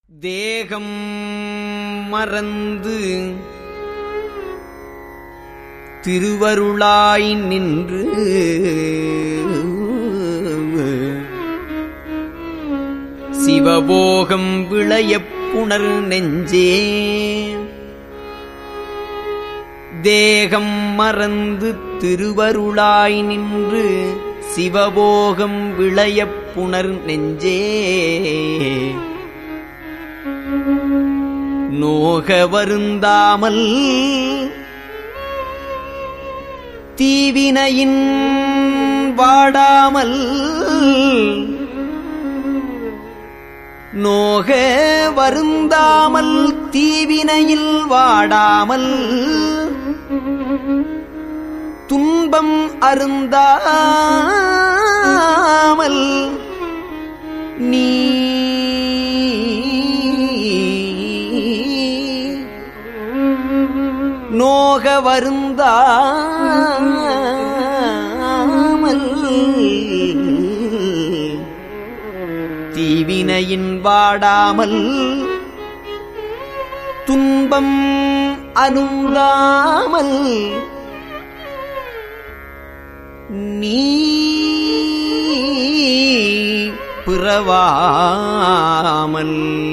தேகம் மறந்து திருவருளாய் நின்று சிவபோகம் விளையப் புணர் நெஞ்சே தேகம் மறந்து திருவருளாய் நின்று சிவபோகம் விளையப் புணர் நெஞ்சே நோக வருந்தாமல் தீவினையின் வாடாமல் நோக வருந்தாமல் தீவினையில் வாடாமல் துன்பம் அருந்தாமல் நீ நோக வருந்தாமல் தீவினையின் வாடாமல் துன்பம் அருந்தாமல் நீ பிறவாமல்